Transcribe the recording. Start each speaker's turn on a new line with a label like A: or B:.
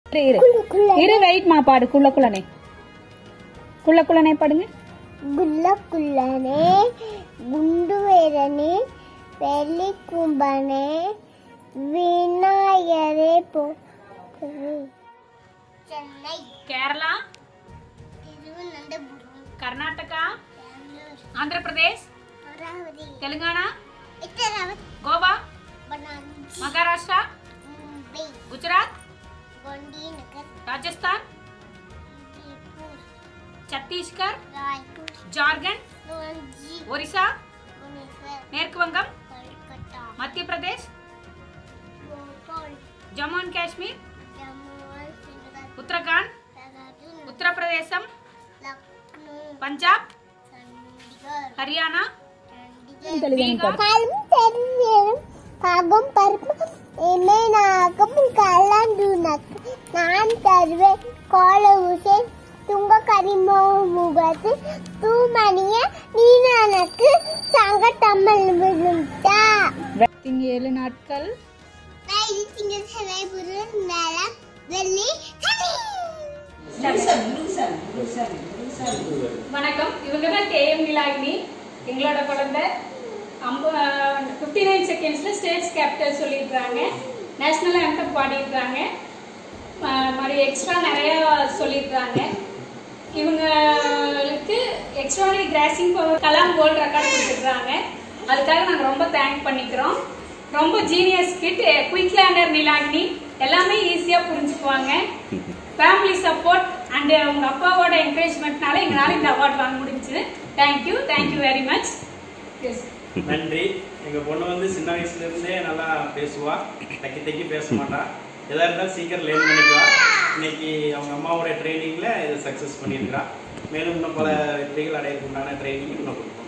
A: இரு இரு வெயிட் மா பாடு குள்ள குள்ளனே குள்ள குள்ளனே பாடுங்க
B: గుల్ల కుల్లనే గుండు వేరనే పెళ్లి కుంభనే వినాయరే పో చెన్నై
A: கேரளா
B: తిరువనంతపురం
A: கர்நாடகா
B: బెంగళూరు
A: ஆந்திர பிரதேஷ்
B: అమరావతి
A: தெலுங்கானா
B: ఇతరావతి
A: கோவா
B: బనారస్
A: மகாராஷ்டிரா
B: ముంబై
A: குஜராத்
B: గాంధీనగర్
A: ராஜஸ்தான்
B: జైపూర్
A: சத்தீஸ்கர்
B: రాయ్పూర్
A: ஜார்க்கண்ட்
B: రాంజీ
A: ஒரிசா
B: భువనేశ్వర్
A: மேற்கு வங்கம்
B: కోల్కతా
A: மத்திய பிரதேஷ்
B: భోపాల్
A: ஜம்மு அண்ட் காஷ்மீர்
B: జమ్మూ అండ్ శ్రీనగర్
A: உத்தரகாண்ட்
B: దేహరాదూన్
A: உத்தரப்பிரதேசம்
B: లక్నో
A: பஞ்சாப்
B: చండీగఢ్
A: ஹரியானா
B: చండీగఢ్
A: பீகார்
B: కాలం తెరివేరం పాగం పరుపు ఏమైనాకం కళ్ళండు నాకు நான் தருவேன் கோல உசே துங்க கரிமோ முகத்து தூமணிய நீ எனக்கு சங்க தமிழ் விழுந்தா
A: திங்க ஏழு நாட்கள்
B: திங்க செவை புரு மேல வெள்ளி
A: வணக்கம் இவங்க தான் கேஎம் நிலாகினி எங்களோட குழந்தை ஃபிஃப்டி நைன் செகண்ட்ஸில் ஸ்டேட் கேபிட்டல் சொல்லியிருக்காங்க நேஷ்னல் ஆந்தம் பாடியிருக்காங்க ம- மாதிரி எக்ஸ்ட்ரா நிறைய சொல்லியிருக்காங்க இவங்களுக்கு extraordinary grasping power Kalam gold record கொடுத்துருக்காங்க அதுக்காக நாங்கள் ரொம்ப தேங்க் பண்ணிக்கிறோம் ரொம்ப genius kid quick learner Nilagini எல்லாமே ஈஸியாக புரிஞ்சுக்குவாங்க ஃபேமிலி சப்போர்ட் அண்ட் அவங்க அப்பாவோட என்கரேஜ்மெண்ட்னால எங்களால் இந்த அவார்ட் வாங்க முடிஞ்சுது thank you thank you very much yes
C: நன்றி எங்க பொண்ணு வந்து சின்ன வயசுல இருந்தே நல்லா பேசுவா தக்கி தக்கி பேச மாட்டா எதா இருந்தாலும் சீக்கிரம் லேர்ன் பண்ணிக்குவா இன்னைக்கு அவங்க அம்மாவோட ட்ரைனிங்ல இதை சக்சஸ் பண்ணியிருக்கிறா மேலும் இன்னும் பல வெற்றிகள் அடையறதுக்கு உண்டான ட்ரைனிங் இன்னும் கொடுப்போம்